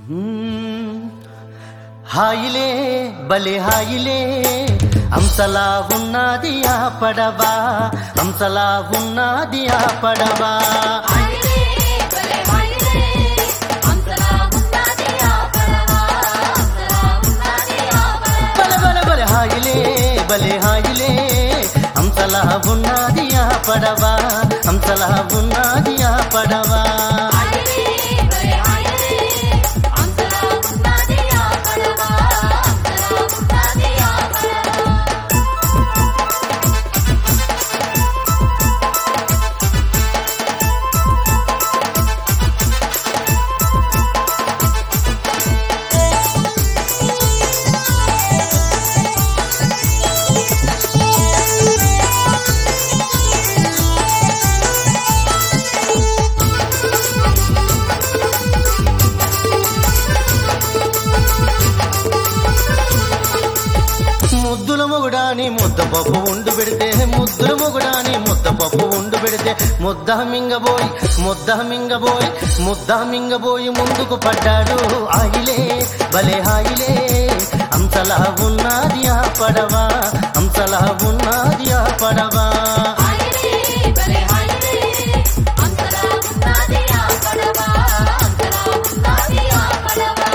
మ్మ్. హాయిలే బలే హాయిలే అంతలా ఉన్నది ఆ పడవా అంతలా ఉన్నది ఆ పడవా హాయిలే భలే హాయిలే అంతలా ఉన్నది ఆ పడవ అంతలా ఉన్నది ఆ పడవ బల బల బల హాయిలే బలే హాయిలే అంతలా ఉన్నది ఆ పడవా అంతలా ఉన్నది ఆ పడవా హాయిలే భలే హాయిలే అంతలా ఉన్నది ఆ పడవ అంతలా ఉన్నది ఆ పడవ ముద్దుల మొగుడాని ముద్ద పప్పు ఉండు పెడితే ముద్దుల మొగుడాని ముద్ద పప్పు ఉండు పెడితే ముద్ద మింగబోయి ముద్ద మింగబోయి ముద్ద మింగబోయి ముందుకు పడ్డాడు ఆయిలే భలే హాయిలే అంతలా ఉన్నది ఆ పడవా అంతలా ఉన్నది ఆ పడవా హాయిలే భలే హాయిలే అంతలా ఉన్నది ఆ పడవ అంతలా ఉన్నది ఆ పడవ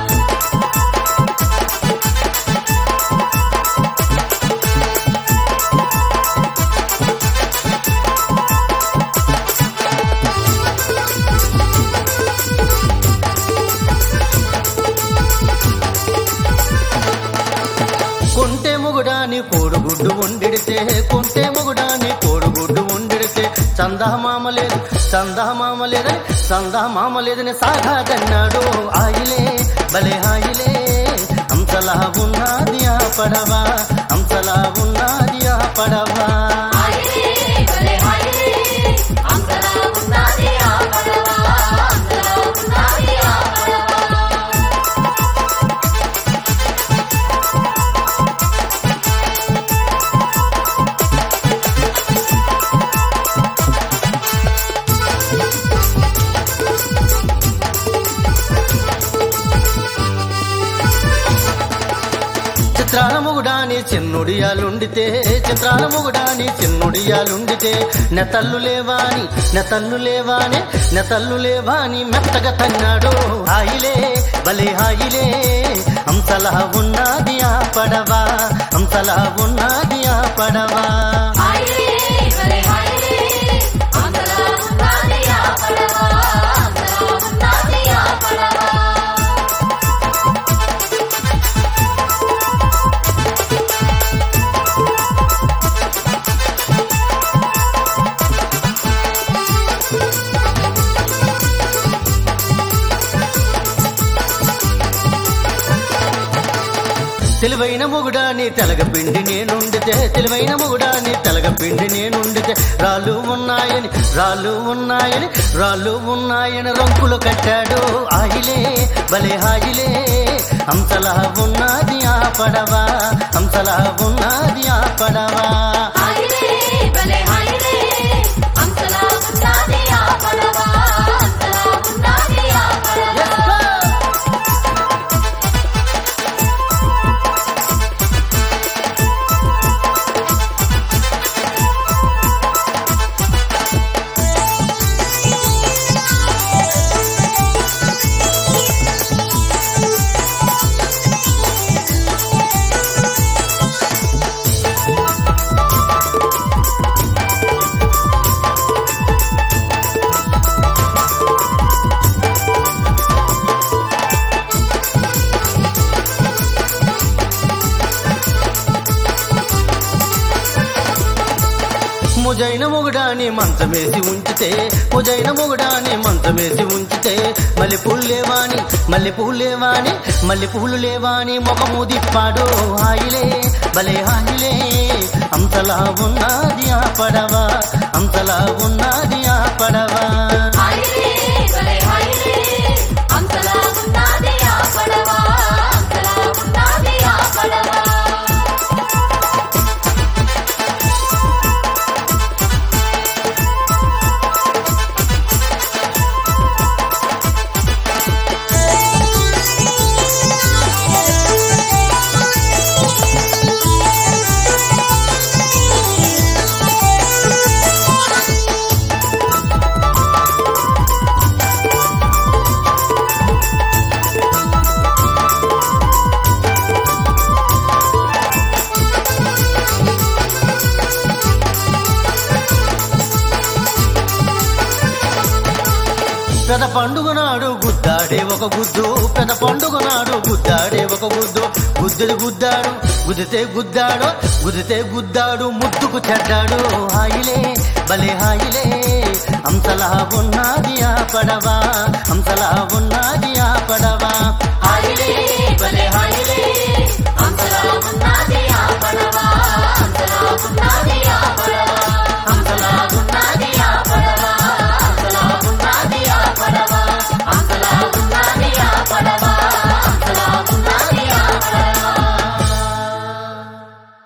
కొంటే మొగుడాని కోడుగుడ్డు ఉండిడితే కొంటే మొగుడాని కోడుగుడ్డు ఉండిడితే చందమామ లేదు చందమామ లేదని చందమామ లేదని సాగాదన్నాడు ఆయిలే భలే హాయిలే అంతలా ఉన్నది ఆ పడవా అంతలా ఉన్నది ఆ పడవా హాయిలే భలే హాయిలే అంతలా ఉన్నది ఆ పడవ అంతలా ఉన్నది ఆ పడవ చిత్రాల మొగుడాని చిన్నుడియాలుండితే చిత్రాల మొగుడాని చిన్నుడియాలుండితే నెతల్లు లేవాని నెతల్లు లేవాని నెతల్లు లేవాని మెత్తగా తన్నాడు హాయిలే భలే హాయిలే అంతలా ఉన్నది ఆ పడవా అంతలా ఉన్నది ఆ పడవా హాయిలే భలే హాయిలే అంతలా ఉన్నది ఆ పడవ అంతలా ఉన్నది ఆ పడవ తెలివైన మొగుడాని తెలగపిండి నేనుండితే తెలివైన మొగుడాని తెలగపిండి నేనుండితే రాళ్ళు ఉన్నాయని రాళ్ళు ఉన్నాయని రాళ్ళు ఉన్నాయని రంకులు కట్టాడు ఆయిలే భలే హాయిలే అంతలా ఉన్నది ఆ పడవా అంతలా ఉన్నది ఆ పడవా హాయిలే భలే హాయిలే అంతలా ఉన్నది ఆ పడవ అంతలా ఉన్నది ఆ పడవ Yes, go! ముజైన మొగుడాని మంచమేసి ఉంచితే ముజైన మొగుడాని మంచమేసి ఉంచితే మల్లె పూలు లేవాని మల్లె పూలు లేవాని మల్లె పూలు లేవాని ముఖము దిప్పాడు హాయిలే భలే హాయిలే అంతలా ఉన్నది ఆ పడవా అంతలా ఉన్నది ఆ పడవా హాయిలే భలే హాయిలే అంతలా ఉన్నది ఆ పడవ అంతలా ఉన్నది ఆ పడవ ఆ పెద పండుగ నాడు గుద్దాడే ఒక గుద్దు పెద పండుగ నాడు గుద్దాడే ఒక గుద్దు గుద్దుడు గుద్దాడు గుద్దితే గుద్దాడు గుద్దితే గుద్దాడు ముద్దుకు చెడ్డాడు హాయిలే భలే హాయిలే హంసలా ఉన్నది ఆ పడవా హంసలా